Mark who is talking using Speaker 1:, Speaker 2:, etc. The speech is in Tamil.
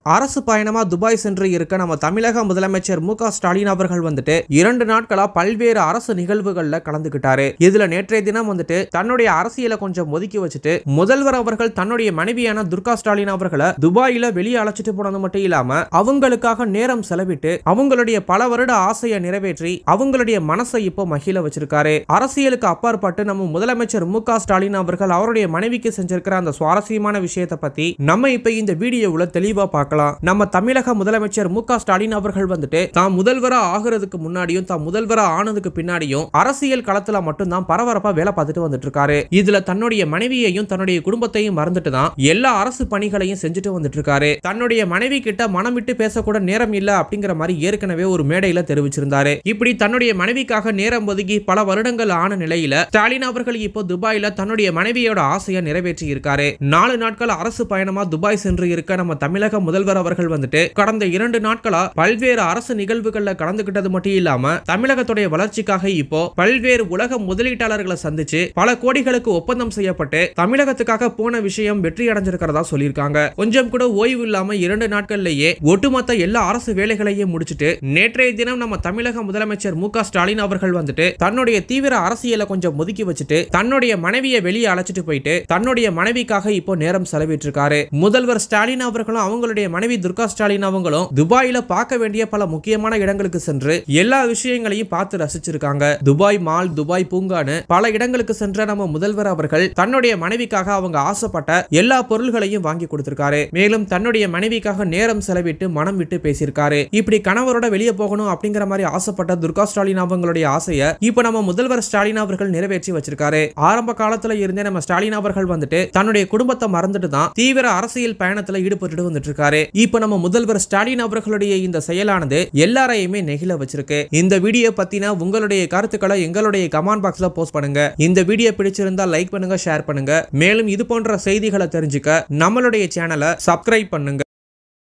Speaker 1: அரசு பயணமா துபாய் சென்று இருக்க நம்ம தமிழக முதலமைச்சர் மு க ஸ்டாலின் அவர்கள் வந்துட்டு இரண்டு நாட்களா பல்வேறு அரசு நிகழ்வுகள்ல கலந்துக்கிட்டாரு இதுல நேற்றைய தினம் வந்துட்டு தன்னுடைய அரசியலை கொஞ்சம் ஒதுக்கி வச்சுட்டு முதல்வர் அவர்கள் தன்னுடைய மனைவியான துர்கா ஸ்டாலின் அவர்களை துபாயில வெளியே அழைச்சிட்டு போனது மட்டும் இல்லாம அவங்களுக்காக நேரம் செலவிட்டு அவங்களுடைய பல வருட ஆசையை நிறைவேற்றி அவங்களுடைய மனசை இப்போ மகிழ வச்சிருக்காரு அரசியலுக்கு அப்பாற்பட்டு நம்ம முதலமைச்சர் மு க ஸ்டாலின் அவர்கள் அவருடைய மனைவிக்கு செஞ்சிருக்கிற அந்த சுவாரஸ்யமான விஷயத்தை பத்தி நம்ம இப்ப இந்த வீடியோவுல தெளிவா பார்க்கலாம் நம்ம தமிழக முதலமைச்சர் மு க ஸ்டாலின் அவர்கள் வந்துட்டு தாம் முதல்வரா ஆகுறதுக்கு முன்னாடியும் தாம் முதல்வரா ஆனதுக்கு பின்னாடியும் அரசியல் களத்துல மட்டும்தான் பரபரப்பா வேலை பார்த்துட்டு வந்துட்டு இருக்காரு இதுல தன்னுடைய மனைவியையும் தன்னுடைய குடும்பத்தையும் மறந்துட்டு தான் எல்லா அரசு பணிகளையும் செஞ்சுட்டு வந்துட்டு இருக்காரு தன்னுடைய மனைவி கிட்ட மனம் விட்டு பேசக்கூட நேரம் இல்ல அப்படிங்கிற மாதிரி ஏற்கனவே ஒரு மேடையில தெரிவிச்சிருந்தாரு இப்படி தன்னுடைய மனைவிக்காக நேரம் ஒதுக்கி பல வருடங்கள் ஆன நிலையில ஸ்டாலின் அவர்கள் இப்போ துபாயில தன்னுடைய மனைவியோட ஆசையை நிறைவேற்றி இருக்காரு நாலு நாட்கள் அரசு பயணமா துபாய் சென்று இருக்க நம்ம தமிழக முதல்வர் அவர்கள் வந்துட்டு கடந்த இரண்டு நாட்களா பல்வேறு அரசு நிகழ்வுகள்ல கலந்துகிட்டது மட்டும் இல்லாம தமிழகத்துடைய வளர்ச்சிக்காக இப்போ பல்வேறு உலக முதலீட்டாளர்களை சந்திச்சு பல கோடிகளுக்கு ஒப்பந்தம் செய்யப்பட்டு தமிழகத்துக்காக போன விஷயம் வெற்றி அடைஞ்சிருக்கிறதா சொல்லியிருக்காங்க கொஞ்சம் கூட ஓய்வு இல்லாம இரண்டு நாட்கள்லயே ஒட்டுமொத்த எல்லா அரசு வேலைகளையும் முடிச்சிட்டு நேற்றைய தினம் நம்ம தமிழக முதலமைச்சர் மு க ஸ்டாலின் அவர்கள் வந்துட்டு தன்னுடைய தீவிர அரசியலை கொஞ்சம் ஒதுக்கி வச்சுட்டு தன்னுடைய மனைவியை வெளியே அழைச்சிட்டு போயிட்டு தன்னுடைய மனைவிக்காக இப்போ நேரம் செலவிட்டிருக்காரு முதல்வர் ஸ்டாலின் அவர்களும் அவங்களுடைய மனைவி துர்கா ஸ்டாலின் அவங்களும் துபாயில பார்க்க வேண்டிய பல முக்கியமான இடங்களுக்கு சென்று எல்லா விஷயங்களையும் பார்த்து ரசிச்சிருக்காங்க துபாய் மால் துபாய் பூங்கான்னு பல இடங்களுக்கு சென்ற நம்ம முதல்வர் அவர்கள் தன்னுடைய மனைவிக்காக அவங்க ஆசைப்பட்ட எல்லா பொருள்களையும் வாங்கி கொடுத்திருக்காரு மேலும் தன்னுடைய மனைவிக்காக நேரம் செலவிட்டு மனம் விட்டு பேசியிருக்காரு இப்படி கணவரோட வெளியே போகணும் அப்படிங்கிற மாதிரி ஆசைப்பட்ட துர்கா ஸ்டாலின் அவங்களுடைய ஆசையை இப்போ நம்ம முதல்வர் ஸ்டாலின் அவர்கள் நிறைவேற்றி வச்சிருக்காரு ஆரம்ப காலத்துல இருந்தே நம்ம ஸ்டாலின் அவர்கள் வந்துட்டு தன்னுடைய குடும்பத்தை மறந்துட்டு தான் தீவிர அரசியல் பயணத்துல ஈடுபட்டுட்டு வந்துட்டு இருக்காரு இப்போ நம்ம முதல்வர் ஸ்டாலின் அவர்களுடைய இந்த செயலானது எல்லாரையுமே நெகிழ வச்சிருக்கு இந்த வீடியோ பத்தின உங்களுடைய கருத்துக்களை எங்களுடைய கமெண்ட் பாக்ஸ்ல போஸ்ட் பண்ணுங்க இந்த வீடியோ பிடிச்சிருந்தா லைக் பண்ணுங்க ஷேர் பண்ணுங்க மேலும் இது போன்ற செய்திகளை தெரிஞ்சுக்க நம்மளுடைய சேனலை சப்ஸ்கிரைப் பண்ணுங்க